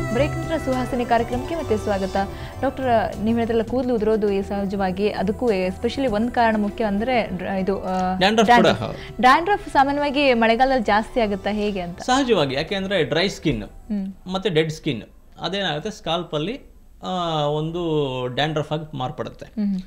Break ನಂತರ ಸುಹಾಸಿನಿ ಕಾರ್ಯಕ್ರಮಕ್ಕೆ ಮತ್ತೆ ಸ್ವಾಗತ ಡಾಕ್ಟರ್ ನೀವು ಹೇಳಿದ್ರಲ್ಲ ಕೂದಲು ಉದುರೋದು ಈ ಸಹಜವಾಗಿ ಅದಕ್ಕೂ ಎಸ್ಪೆಷಲಿ ಒಂದು ಕಾರಣ ಮುಖ್ಯ ಅಂದ್ರೆ ಡ್ರ- ಇದು Dandruff ಕೂಡ ಹೌದು. ಡ್ಯಾಂಡ್ರಫ್ ಸಾಮಾನ್ಯವಾಗಿ ಮಳೆಗಾಲದಲ್ಲಿ ಜಾಸ್ತಿ ಆಗುತ್ತಾ ಹೇಗೆ ಅಂತ ಸಹಜವಾಗಿ ಯಾಕೆಂದ್ರೆ ಡ್ರೈ ಸ್ಕಿನ್ ಮತ್ತೆ ಡೆಡ್ ಸ್ಕಿನ್ ಅದೇನಾಗುತ್ತೆ ಸ್ಕಾಲ್ಪ್ ಅಲ್ಲಿ ಆ, ಒಂದು ಡ್ಯಾಂಡ್ರಫ್ ಆಗಿ ಮಾರ್ಪಡುತ್ತೆ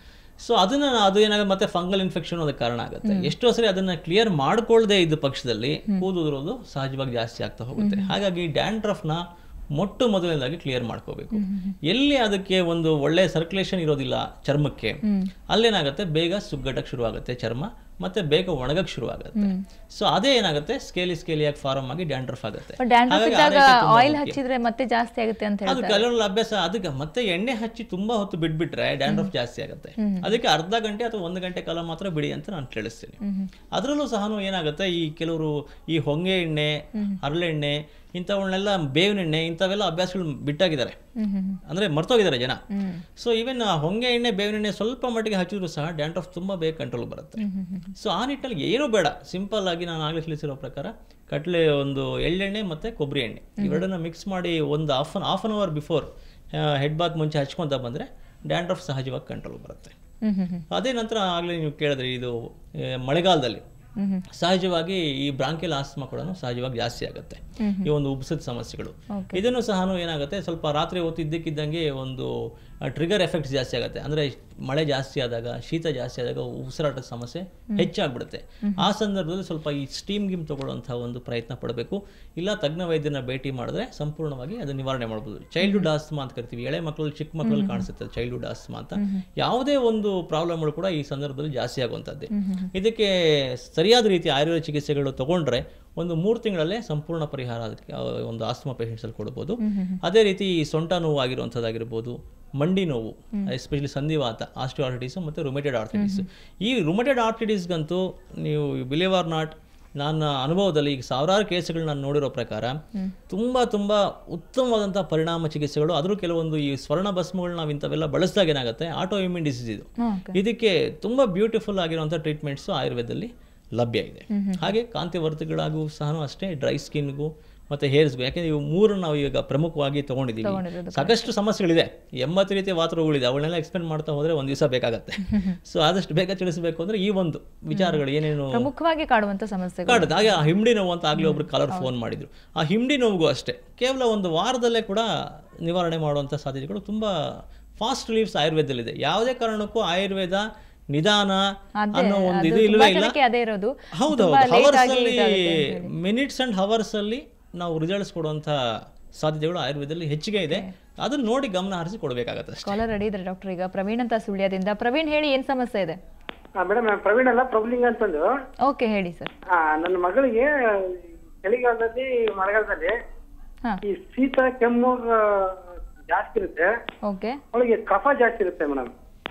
ಸೊ ಅದನ್ನ ಅದು ಏನಾಗುತ್ತೆ ಮತ್ತೆ ಫಂಗಲ್ ಇನ್ಫೆಕ್ಷನ್ ಅದಕ್ಕೆ ಕಾರಣ ಆಗುತ್ತೆ ಎಷ್ಟೋ ಸರಿ ಅದನ್ನ ಕ್ಲಿಯರ್ ಮಾಡ್ಕೊಳ್ದೇ ಇದ್ದ ಪಕ್ಷದಲ್ಲಿ ಕೂದುದಿರೋದು ಸಹಜವಾಗಿ ಜಾಸ್ತಿ ಆಗ್ತಾ ಹೋಗುತ್ತೆ ಹಾಗಾಗಿ ಡ್ಯಾಂಡ್ರಫ್ ನ ಮೊಟ್ಟ ಮೊದಲನೇದಾಗಿ ಕ್ಲಿಯರ್ ಮಾಡ್ಕೋಬೇಕು ಎಲ್ಲಿ ಅದಕ್ಕೆ ಒಂದು ಒಳ್ಳೆ ಸರ್ಕ್ಯುಲೇಷನ್ ಇರೋದಿಲ್ಲ ಚರ್ಮಕ್ಕೆ ಅಲ್ಲೇನಾಗುತ್ತೆ ಬೇಗ ಸುಗ್ಗಟ್ಟಕ್ಕೆ ಶುರು ಆಗುತ್ತೆ ಚರ್ಮ ಮತ್ತೆ ಬೇಗ ಒಣಗಕ್ಕೆ ಶುರು ಆಗುತ್ತೆ ಸೊ ಅದೇ ಏನಾಗುತ್ತೆ ಸ್ಕೇಲಿ ಸ್ಕೇಲಿಯಾಗಿ ಫಾರ್ಮ್ ಆಗಿ ಡ್ಯಾಂಡ್ರಫ್ ಆಗುತ್ತೆ ಡ್ಯಾಂಡ್ರಫ್ ಹಾಗಾಗಿ ಇದ್ದಾಗ ಆರೈಕೆ ತುಂಬಾ ಆಯಿಲ್ ಮುಖ್ಯ. ಹಚ್ಚಿದ್ರೆ ಮತ್ತೆ ಜಾಸ್ತಿ ಆಗುತ್ತೆ ಅಂತ ಹೇಳಿ ಅದು ಕೆಲವರಲ್ಲಿ ಅಭ್ಯಾಸ ಅದಕ್ಕೆ ಮತ್ತೆ ಎಣ್ಣೆ ಹಚ್ಚಿ ತುಂಬಾ ಹೊತ್ತು ಬಿಟ್ಬಿಟ್ರೆ ಡ್ಯಾಂಡ್ರಫ್ ಜಾಸ್ತಿ ಆಗುತ್ತೆ ಅದಕ್ಕೆ ಅರ್ಧ ಗಂಟೆ ಅಥವಾ ಒಂದು ಗಂಟೆ ಕಾಲ ಮಾತ್ರ ಬಿಡಿ ಅಂತ ನಾನು ತಿಳಿಸ್ತೀನಿ ಅದರಲ್ಲೂ ಸಹ ಏನಾಗುತ್ತೆ ಈ ಕೆಲವರು ಈ ಹೊಂಗೆ ಎಣ್ಣೆ ಹರಳೆಣ್ಣೆ ಇಂಥವನ್ನೆಲ್ಲ ಬೇವಿನ ಎಣ್ಣೆ ಇಂಥವೆಲ್ಲ ಅಭ್ಯಾಸಗಳು ಬಿಟ್ಟಾಗಿದ್ದಾರೆ ಅಂದ್ರೆ ಮರ್ತೋಗಿದ್ದಾರೆ ಜನ ಸೊ ಈವನ್ ಹೊಂಗೆ ಎಣ್ಣೆ ಬೇವಿನ ಎಣ್ಣೆ ಸ್ವಲ್ಪ ಮಟ್ಟಿಗೆ ಹಚ್ಚಿದ್ರು ಸಹ ಡ್ಯಾಂಡ್ರಫ್ ತುಂಬಾ ಬೇಗ ಕಂಟ್ರೋಲ್ ಬರುತ್ತೆ ಸೊ ಆ ನಿಟ್ಟಲ್ಲಿ ಏನೂ ಬೇಡ ಸಿಂಪಲ್ ಆಗಿ ನಾನು ಆಗಲೇ ತಿಳಿಸಿರೋ ಪ್ರಕಾರ ಕಟ್ಲೆ ಒಂದು ಎಳ್ಳೆಣ್ಣೆ ಮತ್ತೆ ಕೊಬ್ಬರಿ ಎಣ್ಣೆ ಇವೆರಡನ್ನ ಮಿಕ್ಸ್ ಮಾಡಿ ಒಂದು half an half an hour before head bath ಮುಂಚೆ ಹಚ್ಕೊಂತ ಬಂದ್ರೆ ಡ್ಯಾಂಡ್ರಫ್ ಸಹಜವಾಗಿ ಕಂಟ್ರೋಲ್ ಬರುತ್ತೆ ಹ್ಮ್ ಹ್ಮ್ ಹ್ಮ್ ಅದೇ ನಂತರ ಆಗಲೇ ನೀವು ಕೇಳಿದ್ರಿ ಇದು ಆ, ಮಳೆಗಾಲದಲ್ಲಿ ಸಹಜವಾಗಿ ಈ ಬ್ರಾಂಕಿಯಲ್ ಆಸ್ತಮಾ ಕೂಡ ಸಹಜವಾಗಿ ಜಾಸ್ತಿ ಆಗುತ್ತೆ ಈ ಒಂದು ಉಬ್ಸದ ಸಮಸ್ಯೆಗಳು ಇದನ್ನು ಸಹ ಏನಾಗುತ್ತೆ ಸ್ವಲ್ಪ ರಾತ್ರಿ ಹೊತ್ತು ಇದ್ದಕ್ಕಿದ್ದಂಗೆ ಒಂದು ಟ್ರಿಗರ್ ಎಫೆಕ್ಟ್ಸ್ ಜಾಸ್ತಿ ಆಗುತ್ತೆ ಅಂದ್ರೆ ಮಳೆ ಜಾಸ್ತಿ ಆದಾಗ ಶೀತ ಜಾಸ್ತಿ ಆದಾಗ ಉಸಿರಾಟದ ಸಮಸ್ಯೆ ಹೆಚ್ಚಾಗ್ಬಿಡುತ್ತೆ ಆ ಸಂದರ್ಭದಲ್ಲಿ ಸ್ವಲ್ಪ ಈ ಸ್ಟೀಮ್ ಗಿಮ್ ತಗೊಳ್ಳುವಂತಹ ಒಂದು ಪ್ರಯತ್ನ ಪಡಬೇಕು ಇಲ್ಲ ತಜ್ಞ ವೈದ್ಯನ ಭೇಟಿ ಮಾಡಿದ್ರೆ ಸಂಪೂರ್ಣವಾಗಿ ಅದು ನಿವಾರಣೆ ಮಾಡ್ಬೋದು ಚೈಲ್ಡ್ಹುಡ್ ಆಸ್ತಮಾ ಅಂತ ಕರಿತೀವಿ ಎಳೆ ಮಕ್ಕಳು ಚಿಕ್ಕ ಮಕ್ಕಳಲ್ಲಿ ಕಾಣಿಸುತ್ತೆ ಚೈಲ್ಡ್ಹುಡ್ ಆಸ್ತಮಾ ಅಂತ ಯಾವುದೇ ಒಂದು ಪ್ರಾಬ್ಲಮ್ಗಳು ಕೂಡ ಈ ಸಂದರ್ಭದಲ್ಲಿ ಜಾಸ್ತಿ ಆಗುವಂಥದ್ದೇ ಇದಕ್ಕೆ ಸರಿಯಾದ ರೀತಿ ಆಯುರ್ವೇದ ಚಿಕಿತ್ಸೆಗಳು ತಗೊಂಡ್ರೆ ಒಂದು ಮೂರು ತಿಂಗಳಲ್ಲೇ ಸಂಪೂರ್ಣ ಪರಿಹಾರ ಅದಕ್ಕೆ ಆ, ಒಂದು ಆಸ್ತಮಾ ಪೇಷಂಟ್ಸಲ್ಲಿ ಕೊಡ್ಬೋದು ಅದೇ ರೀತಿ ಈ ಸೊಂಟ ನೋವು ಆಗಿರುವಂಥದ್ದಾಗಿರ್ಬೋದು ಮಂಡಿ ನೋವು ಎಸ್ಪೆಷಲಿ ಸಂಧಿವಾತ ಆಸ್ಟಿಯೋಆರ್ಥಿಟಿಸ್ ಮತ್ತು ರುಮೆಟೆಡ್ ಆರ್ಥಿಟಿಸ್ ಈ ರುಮೆಟೆಡ್ ಆರ್ಥಿಟಿಸ್ಗಂತೂ ನೀವು ಬಿಲೀವ್ ಆರ್ ನಾಟ್ ನನ್ನ ಅನುಭವದಲ್ಲಿ ಈಗ ಸಾವಿರಾರು ಕೇಸ್ಗಳು ನಾನು ನೋಡಿರೋ ಪ್ರಕಾರ ತುಂಬಾ ತುಂಬಾ ಉತ್ತಮವಾದಂಥ ಪರಿಣಾಮ ಚಿಕಿತ್ಸೆಗಳು ಅದ್ರೂ ಕೆಲವೊಂದು ಈ ಸ್ವರ್ಣ ಭಸ್ಮಗಳು ನಾವು ಇಂಥವೆಲ್ಲ ಬಳಸಿದಾಗ ಏನಾಗುತ್ತೆ ಆಟೋ ಇಮ್ಯೂನ್ ಡಿಸೀಸ್ ಇದು ಓಕೆ ಇದಕ್ಕೆ ತುಂಬಾ ಬ್ಯೂಟಿಫುಲ್ ಆಗಿರುವಂಥ ಟ್ರೀಟ್ಮೆಂಟ್ಸ್ ಆಯುರ್ವೇದದಲ್ಲಿ ಲಭ್ಯ ಇದೆ ಹಾಗೆ ಕಾಂತಿವರ್ಧಕಗಳಾಗೂ ಸಹ ಅಷ್ಟೇ ಡ್ರೈ ಸ್ಕಿನ್ಗೂ ಮತ್ತೆ ಹೇರ್ಸ್ಗೂ ಯಾಕೆಂದ್ರೆ ಇವು ಮೂರು ನಾವು ಈಗ ಪ್ರಮುಖವಾಗಿ ತಗೊಂಡಿದ್ದೀವಿ ತಗೊಂಡಿರೋದು ಸಾಕಷ್ಟು ಸಮಸ್ಯೆಗಳಿದೆ ಎಂಬತ್ತು ರೀತಿಯ ವಾತರೋಗಗಳಿದೆ ಅವಳನ್ನೆಲ್ಲ ಎಕ್ಸ್ಪ್ಲೇನ್ ಮಾಡ್ತಾ ಹೋದ್ರೆ ಒಂದು ದಿವಸ ಬೇಕಾಗತ್ತೆ ಸೊ ಆದಷ್ಟು ಬೇಗ ತಿಳಿಸಬೇಕು ಅಂದ್ರೆ ಈ ಒಂದು ವಿಚಾರಗಳು ಏನೇನು ಪ್ರಮುಖವಾಗಿ ಕಾಡುವಂತ ಸಮಸ್ಯೆಗಳು ಕಾಡುತ್ತೆ ಹಾಗೆ ಆ ಹಿಂಡಿ ನೋವು ಅಂತ ಆಗ್ಲೇ ಒಬ್ರು ಕಾಲರ್ ಫೋನ್ ಮಾಡಿದ್ರು ಆ ಹಿಂಡಿ ನೋವಿಗೂ ಅಷ್ಟೇ ಕೇವಲ ಒಂದು ವಾರದಲ್ಲೇ ಕೂಡ ನಿವಾರಣೆ ಮಾಡುವಂಥ ಸಾಧ್ಯತೆಗಳು ತುಂಬಾ ಫಾಸ್ಟ್ ರಿಲೀಫ್ಸ್ ಆಯುರ್ವೇದದಲ್ಲಿದೆ ಯಾವುದೇ ಕಾರಣಕ್ಕೂ ಆಯುರ್ವೇದ ನಿಧಾನ ಅದೇ, ಅನ್ನೋ ಒಂದು ಅದು ಇದು ತುಂಬಾ ಇಲ್ವೇ ಇಲ್ಲ ಜನಕ್ಕೆ ಅದೇ ಇರೋದು ಹೌದು ತುಂಬಾ late ಹವರ್ಸ್ ಆಗಿ ಅಲ್ಲಿ ಇದಾಗುತ್ತೆ ಅಂತ ಹೇಳಿ. ಮಿನಿಟ್ಸ್ ಅಂಡ್ ಹವರ್ಸ್ ಅಲ್ಲಿ ನಾವು ರಿಸಲ್ಟ್ಸ್ ಕೊಡುವಂತ ಸಾಧ್ಯತೆಗಳು ಆಯುರ್ವೇದದಲ್ಲಿ ಹೆಚ್ಚಿಗೆ ಇದೆ ಅದನ್ನ ನೋಡಿ ಗಮನ ಹರಿಸಿ ಕೊಡಬೇಕಾಗತ್ತೆ ಅಷ್ಟೇ ಕಾಲರ್ ರೆಡಿ ಇದ್ದಾರೆ ಡಾಕ್ಟರ್ ಈಗ ಪ್ರವೀಣ್ ಅಂತ ಸುಳ್ಯದಿಂದ ಪ್ರವೀಣ್ ಹೇಳಿ ಏನ್ ಸಮಸ್ಯೆ ಇದೆ ಮೇಡಮ್ ಪ್ರವೀಣ್ ಅಲ್ಲ ಪ್ರಭುಲಿಂಗ ಅಂತಂದು ಓಕೆ ಹೇಳಿ ಸರ್ ಆ, ನನ್ನ ಮಗಳಿಗೆ ಚಳಿಗಾಲದಲ್ಲಿ ಮಳೆಗಾಲದಲ್ಲಿ ಹಾ ಈ ಶೀತ ಕೆಮ್ಮು ಆ, ಜಾಸ್ತಿ ಇರುತ್ತೆ ಓಕೆ ಅವಳಿಗೆ ಕಫ ಜಾಸ್ತಿ ಇರುತ್ತೆ ಮೇಡಮ್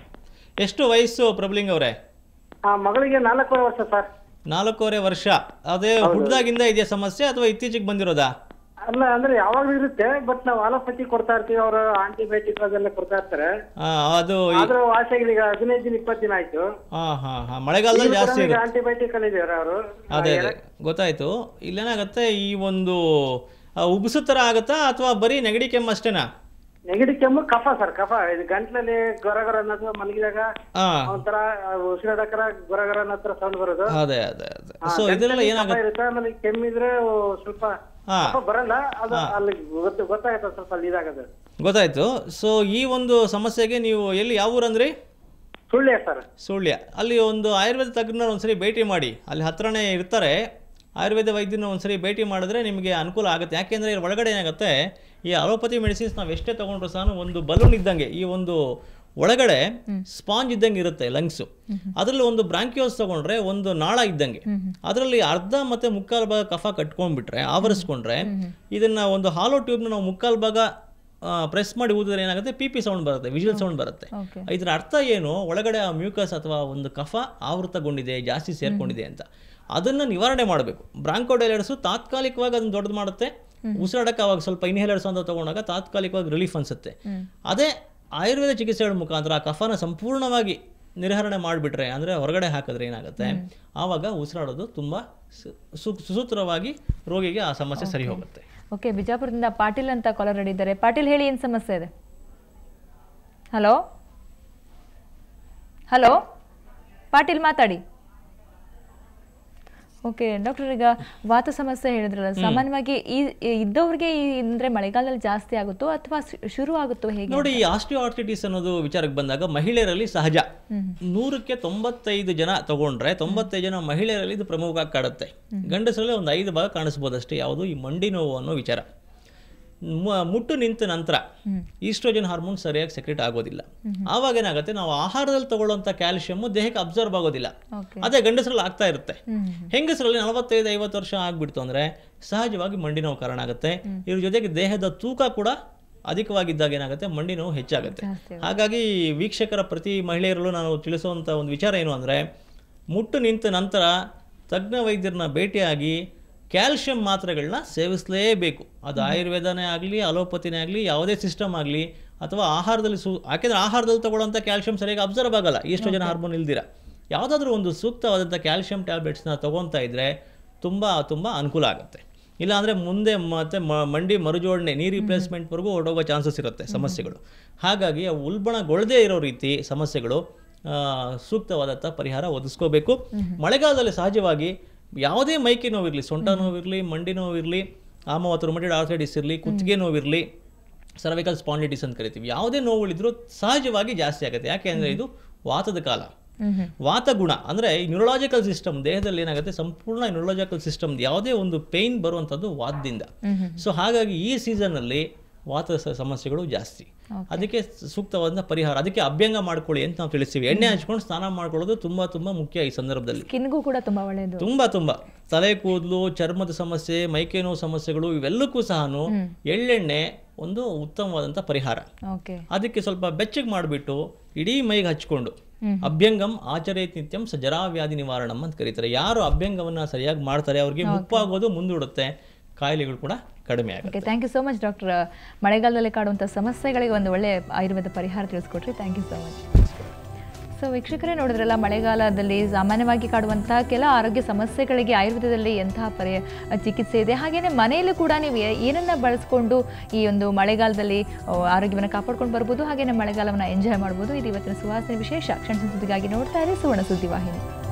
ಎಷ್ಟು ವಯಸ್ಸು ಪ್ರಭುಲಿಂಗ್ ಅವರೇ ಆ ಮಗಳಿಗೆ ನಾಲ್ಕೂವರೆ ವರ್ಷ ಸರ್ ನಾಲ್ಕೂವರೆ ವರ್ಷ ಅದೇ ಹುಡ್ದಾಗಿಂದ ಇದೆಯಾ ಸಮಸ್ಯೆ ಅಥವಾ ಇತ್ತೀಚೆಗೆ ಬಂದಿರೋದಾ ಅಲ್ಲ ಅಂದ್ರೆ ಯಾವಾಗ್ಲೂ ಇರುತ್ತೆ ಬಟ್ ನಾವು ಆಲೋಪತಿ ಕೊಡ್ತಾ ಇರ್ತೀವಿ ಅವರು ಆಂಟಿಬಯೋಟಿಕ್ ಅದೆಲ್ಲ ಕೊಡ್ತಾ ಇರ್ತಾರೆ ಆ, ಅದು ಆದ್ರೂ ವಾಸಿಯಾಗಿ ಈಗ ಹದಿನೈದು ದಿನ ಇಪ್ಪತ್ತು ದಿನ ಆಯ್ತು ಹಾ ಹಾ ಹಾ ಮಳೆಗಾಲದಲ್ಲಿ ಜಾಸ್ತಿ ಇರುತ್ತೆ ಆಂಟಿಬಯೋಟಿಕ್ ಅಲ್ಲಿ ಇದ್ದಾರೆ ಅವರು ಅದೇ ಅದೇ ಗೊತ್ತಾಯ್ತು ಇಲ್ಲೇನಾಗತ್ತೆ ಈ ಒಂದು ಆ, ಉಬ್ಸು ಥರ ಆಗತ್ತಾ ಅಥವಾ ಬರೀ ನೆಗಡಿ ಕೆಮ್ಮು ಅಷ್ಟೇನಾ ನೆಗಡಿ ಕೆಮ್ಮು ಕಫ ಸರ್ ಕಫ ಇದು ಗಂಟ್ಲಲ್ಲಿ ಗೊರ ಗೊರ ಅನ್ನೋದು ಮಲಗಿದಾಗ ಹಾ ಒಂಥರ ಉಸಿರಾಡಕರ ಗೊರ ಗೊರ ಅನ್ನೋ ಹತ್ರ ಸೌಂಡ್ ಬರೋದು ಅದೇ ಅದೇ ಅದೇ ಆ, ಸೊ ಇದೆಲ್ಲ ಗಂಟ್ಲಲ್ಲಿ ಏನಾಗುತ್ತೆ ಕಫ ಇರುತ್ತೆ ಆಮೇಲೆ ಕೆಮ್ಮಿದ್ರೆ ಓ, ಸ್ವಲ್ಪ ಹಾ ಕಫ ಬರಲ್ಲ ಅದು ಅಲ್ಲಿ ಗೊತ್ತು ಗೊತ್ತಾಗುತ್ತೆ ಸ್ವಲ್ಪ ಅಲ್ಲಿ ಇದಾಗದು ಗೊತ್ತಾಯ್ತು ಸೊ ಈ ಒಂದು ಸಮಸ್ಯೆಗೆ ನೀವು ಎಲ್ಲಿ ಯಾವ ಊರಂದ್ರಿ ಸುಳ್ಳೆ ಸರ್ ಸುಳ್ಯ ಅಲ್ಲಿ ಒಂದು ಆಯುರ್ವೇದ ತಜ್ಞರ ಒಂದ್ಸರಿ ಭೇಟಿ ಮಾಡಿ ಅಲ್ಲಿ ಹತ್ರನೇ ಇರ್ತಾರೆ ಆಯುರ್ವೇದ ವೈದ್ಯನ ಒಂದ್ಸರಿ ಭೇಟಿ ಮಾಡಿದ್ರೆ ನಿಮಗೆ ಅನುಕೂಲ ಆಗುತ್ತೆ ಯಾಕೆಂದರೆ ಇದ್ರ ಒಳಗಡೆ ಏನಾಗುತ್ತೆ ಈ ಅಲೋಪತಿ ಮೆಡಿಸಿನ್ಸ್ ನಾವು ಎಷ್ಟೇ ತೊಗೊಂಡ್ರು ಸಹ ಒಂದು ಬಲೂನ್ ಇದ್ದಂಗೆ ಈ ಒಂದು ಒಳಗಡೆ ಸ್ಪಾಂಜ್ ಇದ್ದಂಗೆ ಇರುತ್ತೆ ಲಂಗ್ಸು ಅದರಲ್ಲಿ ಒಂದು ಬ್ರಾಂಕಿಯೋಸ್ ತಗೊಂಡ್ರೆ ಒಂದು ನಾಳ ಇದ್ದಂಗೆ ಅದರಲ್ಲಿ ಅರ್ಧ ಮತ್ತೆ ಮುಕ್ಕಾಲು ಭಾಗ ಕಫ ಕಟ್ಕೊಂಡ್ಬಿಟ್ರೆ ಆವರಿಸ್ಕೊಂಡ್ರೆ ಇದನ್ನ ಒಂದು ಹಾಲೋ ಟ್ಯೂಬ್ನ ನಾವು ಮುಕ್ಕಾಲು ಭಾಗ ಪ್ರೆಸ್ ಮಾಡಿ ಊದಿದ್ರೆ ಏನಾಗುತ್ತೆ ಪಿ ಪಿ ಸೌಂಡ್ ಬರುತ್ತೆ ವಿಜುವಲ್ ಸೌಂಡ್ ಬರುತ್ತೆ ಓಕೆ ಇದರ ಅರ್ಥ ಏನು ಒಳಗಡೆ ಆ ಮ್ಯೂಕಸ್ ಅಥವಾ ಒಂದು ಕಫ ಆವೃತಗೊಂಡಿದೆ ಜಾಸ್ತಿ ಸೇರ್ಕೊಂಡಿದೆ ಅಂತ ಅದನ್ನ ನಿವಾರಣೆ ಮಾಡಬೇಕು ಬ್ರಾಂಕೋಡೈಲರ್ಸು ತಾತ್ಕಾಲಿಕವಾಗಿ ಅದನ್ನ ದೊಡ್ಡದು ಮಾಡುತ್ತೆ ಉಸಿರಾಡಕ್ಕೆ ಅವಾಗ ಸ್ವಲ್ಪ ಇನ್ಹೇಲರ್ಸ್ ಅಂತ ತಗೊಂಡಾಗ ತಾತ್ಕಾಲಿಕವಾಗಿ ರಿಲೀಫ್ ಅನ್ಸುತ್ತೆ ಅದೇ ಆಯುರ್ವೇದ ಚಿಕಿತ್ಸೆಗಳ ಮುಖಾಂತರ ಆ ಕಫನ ಸಂಪೂರ್ಣವಾಗಿ ನಿರ್ಹರಣೆ ಮಾಡಿಬಿಟ್ರೆ ಅಂದರೆ ಹೊರಗಡೆ ಹಾಕಿದ್ರೆ ಏನಾಗುತ್ತೆ ಆವಾಗ ಉಸಿರಾಡೋದು ತುಂಬ ಸು- ಸು- ಸುಸೂತ್ರವಾಗಿ ರೋಗಿಗೆ ಆ ಸಮಸ್ಯೆ ಸರಿ ಹೋಗುತ್ತೆ ಓಕೆ ಬಿಜಾಪುರದಿಂದ ಪಾಟೀಲ್ ಅಂತ ಕಾಲರ್ ಇದ್ದಾರೆ ಪಾಟೀಲ್ ಹೇಳಿ ಏನು ಸಮಸ್ಯೆ ಇದೆ ಹಲೋ ಹಲೋ ಪಾಟೀಲ್ ಮಾತಾಡಿ ಓಕೆ ಡಾಕ್ಟರ್ ಈಗ ವಾತ ಸಮಸ್ಯೆ ಹೇಳಿದ್ರಲ್ಲ ಸಾಮಾನ್ಯವಾಗಿ ಈ ಈ- ಇದ್ದವ್ರಿಗೆ ಈ ಅಂದ್ರೆ ಮಳೆಗಾಲದಲ್ಲಿ ಜಾಸ್ತಿ ಆಗುತ್ತೋ ಅಥವಾ ಶು- ಶುರು ಆಗುತ್ತೋ ಹೇಗೆ ನೋಡಿ ಈ ಆಸ್ಟಿಯೋಆರ್ಥಿಟಿಸ್ ಅನ್ನೋದು ವಿಚಾರಕ್ಕೆ ಬಂದಾಗ ಮಹಿಳೆಯರಲ್ಲಿ ಸಹಜ ನೂರಕ್ಕೆ ತೊಂಬತ್ತೈದು ಜನ ತಗೊಂಡ್ರೆ ತೊಂಬತ್ತೈದು ಜನ ಮಹಿಳೆಯರಲ್ಲಿ ಇದು ಪ್ರಮುಖವಾಗಿ ಕಾಡುತ್ತೆ ಗಂಡಸರಲ್ಲಿ ಒಂದು ಐದು ಭಾಗ ಕಾಣಿಸ್ಬೋದಷ್ಟೇ ಯಾವುದು ಈ ಮಂಡಿ ನೋವು ಅನ್ನೋ ವಿಚಾರ ಮ- ಮುಟ್ಟು ನಿಂತ ನಂತರ ಈಸ್ಟ್ರೋಜನ್ ಹಾರ್ಮೋನ್ ಸರಿಯಾಗಿ ಸೆಕ್ರೆಟ್ ಆಗೋದಿಲ್ಲ ಆವಾಗ ಏನಾಗುತ್ತೆ ನಾವು ಆಹಾರದಲ್ಲಿ ತಗೊಳ್ಳುವಂಥ ಕ್ಯಾಲ್ಸಿಯಮ್ ದೇಹಕ್ಕೆ ಅಬ್ಸರ್ವ್ ಆಗೋದಿಲ್ಲ ಓಕೆ ಅದೇ ಗಂಡಸರಲ್ಲಿ ಆಗ್ತಾ ಇರುತ್ತೆ ಹೆಂಗಸರಲ್ಲಿ ನಲವತ್ತೈದು ಐವತ್ತು ವರ್ಷ ಆಗ್ಬಿಡ್ತು ಅಂದ್ರೆ ಸಹಜವಾಗಿ ಮಂಡಿ ನೋವು ಕಾರಣ ಆಗುತ್ತೆ ಇದ್ರ ಜೊತೆಗೆ ದೇಹದ ತೂಕ ಕೂಡ ಅಧಿಕವಾಗಿದ್ದಾಗ ಏನಾಗುತ್ತೆ ಮಂಡಿ ನೋವು ಹೆಚ್ಚಾಗುತ್ತೆ ಜಾಸ್ತಿ ಹಾಗಾಗಿ ವೀಕ್ಷಕರ ಪ್ರತಿ ಮಹಿಳೆಯರಲ್ಲೂ ನಾನು ತಿಳಿಸುವಂಥ ಒಂದು ವಿಚಾರ ಏನು ಅಂದರೆ ಮುಟ್ಟು ನಿಂತ ನಂತರ ತಜ್ಞ ವೈದ್ಯರನ್ನ ಭೇಟಿಯಾಗಿ ಕ್ಯಾಲ್ಶಿಯಂ ಮಾತ್ರೆಗಳನ್ನ ಸೇವಿಸಲೇಬೇಕು ಅದು ಆಯುರ್ವೇದನೇ ಆಗಲಿ ಅಲೋಪತಿನೇ ಆಗಲಿ ಯಾವುದೇ ಸಿಸ್ಟಮ್ ಆಗಲಿ ಅಥವಾ ಆಹಾರದಲ್ಲಿ ಸು ಯಾಕೆಂದರೆ ಆಹಾರದಲ್ಲಿ ತಗೊಳ್ಳೋಂಥ ಕ್ಯಾಲ್ಶಿಯಂ ಸರಿಯಾಗಿ ಅಬ್ಸರ್ವ್ ಆಗಲ್ಲ ಎಷ್ಟೋ ಜನ ಹಾರ್ಮೋನ್ ಇಲ್ದಿರ ಯಾವುದಾದ್ರೂ ಒಂದು ಸೂಕ್ತವಾದಂಥ ಕ್ಯಾಲ್ಶಿಯಂ ಟ್ಯಾಬ್ಲೆಟ್ಸ್ನ ತಗೊತಾ ಇದ್ದರೆ ತುಂಬ ತುಂಬ ಅನುಕೂಲ ಆಗುತ್ತೆ ಇಲ್ಲಾಂದರೆ ಮುಂದೆ ಮತ್ತೆ ಮ- ಮಂಡಿ ಮರುಜೋಡಣೆ ನೀ ರಿಪ್ಲೇಸ್ಮೆಂಟ್ವರೆಗೂ ಹೊರಡೋಗೋ ಚಾನ್ಸಸ್ ಇರುತ್ತೆ ಸಮಸ್ಯೆಗಳು ಹಾಗಾಗಿ ಅವು ಉಲ್ಬಣಗೊಳ್ಳದೇ ಇರೋ ರೀತಿ ಸಮಸ್ಯೆಗಳು ಆ, ಸೂಕ್ತವಾದಂಥ ಪರಿಹಾರ ಒದಗಿಸ್ಕೋಬೇಕು ಮಳೆಗಾಲದಲ್ಲಿ ಸಹಜವಾಗಿ ಯಾವುದೇ ಮೈಕಿ ನೋವಿರಲಿ ಸೊಂಟ ನೋವಿರಲಿ ಮಂಡಿ ನೋವಿರಲಿ ಆಮವಾತ ರುಮಟೆಡ್ ಆರ್ಥೈಟಿಸ್ ಇರಲಿ ಕುತ್ತಿಗೆ ನೋವಿರಲಿ ಸರ್ವಿಕಲ್ ಸ್ಪಾಂಡಿಟಿಸ್ ಅಂತ ಕರಿತೀವಿ ಯಾವುದೇ ನೋವುಗಳಿದ್ರೂ ಸಹಜವಾಗಿ ಜಾಸ್ತಿ ಆಗುತ್ತೆ ಯಾಕೆ ಅಂದರೆ ಇದು ವಾತದ ಕಾಲ ಹ್ಮ್ ಹ್ಮ್ ವಾತ ಗುಣ ಅಂದರೆ ಈ ನ್ಯೂರಲಾಜಿಕಲ್ ಸಿಸ್ಟಮ್ ದೇಹದಲ್ಲಿ ಏನಾಗುತ್ತೆ ಸಂಪೂರ್ಣ ನ್ಯೂರಲಾಜಿಕಲ್ ಸಿಸ್ಟಮ್ ಯಾವುದೇ ಒಂದು ಪೇಯ್ನ್ ಬರುವಂಥದ್ದು ವಾತದಿಂದ ಹ್ಮ್ ಹ್ಮ್ ಸೊ ಹಾಗಾಗಿ ಈ ಸೀಸನ್ನಲ್ಲಿ ವಾತ ಸ- ಸಮಸ್ಯೆಗಳು ಜಾಸ್ತಿ ಅದಕ್ಕೆ ಸೂಕ್ತವಾದ ಪರಿಹಾರ ಅದಕ್ಕೆ ಅಭ್ಯಂಗ ಮಾಡ್ಕೊಳ್ಳಿ ಅಂತ ನಾವು ತಿಳಿಸ್ತೀವಿ ಎಣ್ಣೆ ಹಚ್ಕೊಂಡು ಸ್ನಾನ ಮಾಡ್ಕೊಳ್ಳೋದು ತುಂಬಾ ತುಂಬಾ ಮುಖ್ಯ ಈ ಸಂದರ್ಭದಲ್ಲಿ ಸ್ಕಿನ್ಗೂ ಕೂಡ ತುಂಬಾ ಒಳ್ಳೆಯದು ತುಂಬಾ ತುಂಬಾ ತಲೆ ಕೂದಲು ಚರ್ಮದ ಸಮಸ್ಯೆ ಮೈಕೈ ನೋವು ಸಮಸ್ಯೆಗಳು ಇವೆಲ್ಲಕ್ಕೂ ಸಹ ಎಳ್ಳೆಣ್ಣೆ ಒಂದು ಉತ್ತಮವಾದಂಥ ಪರಿಹಾರ ಓಕೆ ಅದಕ್ಕೆ ಸ್ವಲ್ಪ ಬೆಚ್ಚಗೆ ಮಾಡಿಬಿಟ್ಟು ಇಡೀ ಮೈಗೆ ಹಚ್ಕೊಂಡು ಅಭ್ಯಂಗಂ ಆಚರೇತ್ ನಿತ್ಯಂ ಸ ಜರಾವ್ಯಾಧಿ ನಿವಾರಣಂ ಅಂತ ಕರೀತಾರೆ ಯಾರು ಅಭ್ಯಂಗವನ್ನ ಸರಿಯಾಗಿ ಮಾಡ್ತಾರೆ ಅವ್ರಿಗೆ ಮುಪ್ಪಾಗೋದು ಮುಂದೂಡುತ್ತೆ ಕಾಯಿಲೆಗಳು ಕೂಡ ಕಡಿಮೆ ಆಗುತ್ತೆ okay thank you so much doctor ಮಳೆಗಾಲದಲ್ಲಿ ಕಾಡುವಂಥ ಸಮಸ್ಯೆಗಳಿಗೆ ಒಂದು ಒಳ್ಳೆಯ ಆಯುರ್ವೇದ ಪರಿಹಾರ ತಿಳಿಸ್ಕೊಟ್ರಿ thank you so much so ವೀಕ್ಷಕರೇ ನೋಡಿದ್ರಲ್ಲ ಮಳೆಗಾಲದಲ್ಲಿ ಸಾಮಾನ್ಯವಾಗಿ ಕಾಡುವಂತಹ ಕೆಲ ಆರೋಗ್ಯ ಸಮಸ್ಯೆಗಳಿಗೆ ಆಯುರ್ವೇದದಲ್ಲಿ ಎಂತಹ ಪರಿ ಚಿಕಿತ್ಸೆ ಇದೆ ಹಾಗೆಯೇ ಮನೆಯಲ್ಲೂ ಕೂಡ ನೀವು ಏ- ಏನನ್ನ ಬಳಸ್ಕೊಂಡು ಈ ಒಂದು ಮಳೆಗಾಲದಲ್ಲಿ ಆ, ಆರೋಗ್ಯವನ್ನು ಕಾಪಾಡ್ಕೊಂಡು ಬರ್ಬೋದು ಹಾಗೆಯೇ ಮಳೆಗಾಲವನ್ನು ಎಂಜಾಯ್ ಮಾಡ್ಬೋದು ಇದು ಇವತ್ತಿನ ಸುವಾಸನೆ ವಿಶೇಷ ಕ್ಷಣ ಸುದ್ದಿಗಾಗಿ ನೋಡ್ತಾ ಇರಿ ಸುವರ್ಣ ಸುದ್ದಿವಾಹಿನಿ